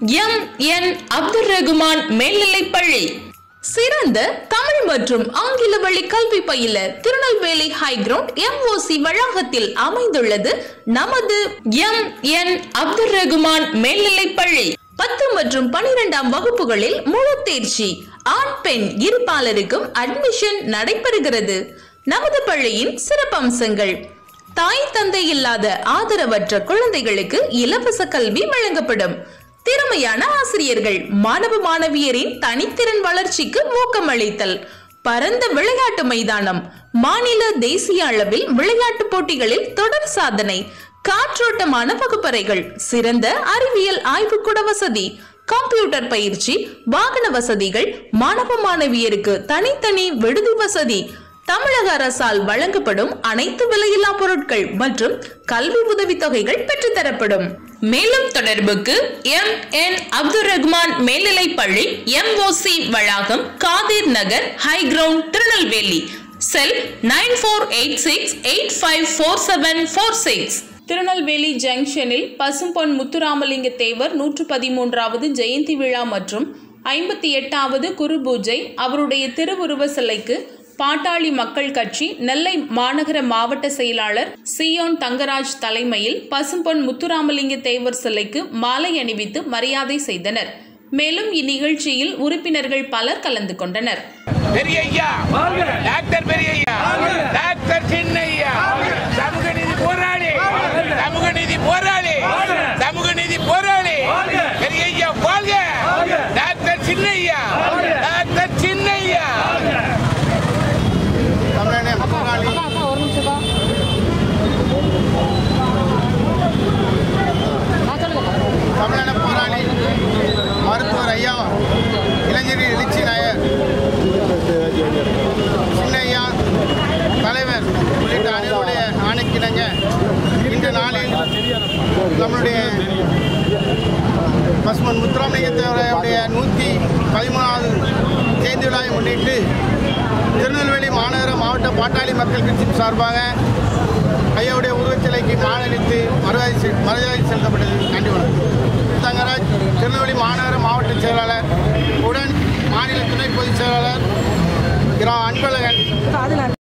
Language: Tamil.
எம் என் அப்துல் ரகுமான் மேல்நிலைப்பள்ளி சிறந்த தமிழ் மற்றும் ஆங்கில வழி கல்வி பயில திருநெல்வேலி ஹைகிரவுண்ட் எம்ஓசி வளாகத்தில் அமைந்துள்ளது நமது எம் என் அப்துல் ரகுமான் மேல்நிலைப்பள்ளி பத்து மற்றும் பனிரெண்டாம் வகுப்புகளில் முழு தேர்ச்சி ஆண் பெண் இருபாலருக்கும் அட்மிஷன் நடைபெறுகிறது நமது பள்ளியின் சிறப்பம்சங்கள் தாய் தந்தை இல்லாத ஆதரவற்ற குழந்தைகளுக்கு இலவச கல்வி வழங்கப்படும் திறமையான ஆசிரியர்கள் மாணவ மாணவியரின் தனித்திறன் வளர்ச்சிக்கு ஊக்கமளித்தல் பரந்த விளையாட்டு மைதானம் மாநில தேசிய அளவில் விளையாட்டு போட்டிகளில் தொடர் சாதனை காற்றோட்டமான வகுப்பறைகள் சிறந்த அறிவியல் ஆய்வுக்கூட வசதி கம்ப்யூட்டர் பயிற்சி வாகன வசதிகள் மாணவ மாணவியருக்கு தனித்தனி விடுதி வசதி தமிழக அரசால் வழங்கப்படும் அனைத்து விலையில்லா பொருட்கள் மற்றும் கல்வி உதவித்தொகைகள் பெற்றுத்தரப்படும் மேலும் தொடர்புக்கு எம் என் அப்துல் ரஹ்மான் மேல்நிலைப் பள்ளி எம்ஓசி வளாகம் Kadhir Nagar high ground Tirunelveli cell nine four eight six eight five four seven four six Tirunelveli ஜங்ஷனில் பசும்பொன் முத்துராமலிங்க தேவர் நூற்று பதிமூன்றாவது ஜெயந்தி விழா மற்றும் ஐம்பத்தி எட்டாவது குரு பூஜை அவருடைய திருவுருவ சிலைக்கு பாட்டாளி மக்கள் கட்சி நெல்லை மாநகர மாவட்ட செயலாளர் சியோன் தங்கராஜ் தலைமையில் பசும்பொன் முத்துராமலிங்க தேவர் சிலைக்கு மாலை அணிவித்து மரியாதை செய்தனர் மேலும் இந்நிகழ்ச்சியில் உறுப்பினர்கள் பலர் கலந்து கொண்டனர் பெரிய ஐயா டாக்டர் பெரிய ஐயா டாக்டர் சின்ன ஐயா சமூக நீதி போராளி சமூக நீதி போராளி சமூக நீதி போராளி பெரிய ஐயா வாழ்க டாக்டர் சின்ன ஐயா டாக்டர் சின்ன ஐயா தமிழனே போராளி தமிழன போராளி மருத்துவர் ஐயா இளைஞர் எழுச்சி நாயர் சின்னையா தலைவர் உள்ளிட்ட அனைவருடைய ஆணைக்கிணங்க இன்று நாளில் நம்மளுடைய பசுமன் முத்துராமலிங்கத்தேவரையுடைய நூற்றி பதிமூணாவது ஜெயந்தி விழாவை முன்னிட்டு திருநெல்வேலி மாநகர மாவட்ட பாட்டாளி மக்கள் கட்சி சார்பாக ஐயாவுடைய உருவச்சிலைக்கு மாலளித்து மரியாதை செ- மரியாதை செலுத்தப்பட்டது நன்றி வணக்கம் தங்கராஜ் திருநெல்வேலி மாநகர மாவட்ட செயலாளர் உடன் மாநில துணை பொதுச் செயலாளர் இரா அன்பழகன்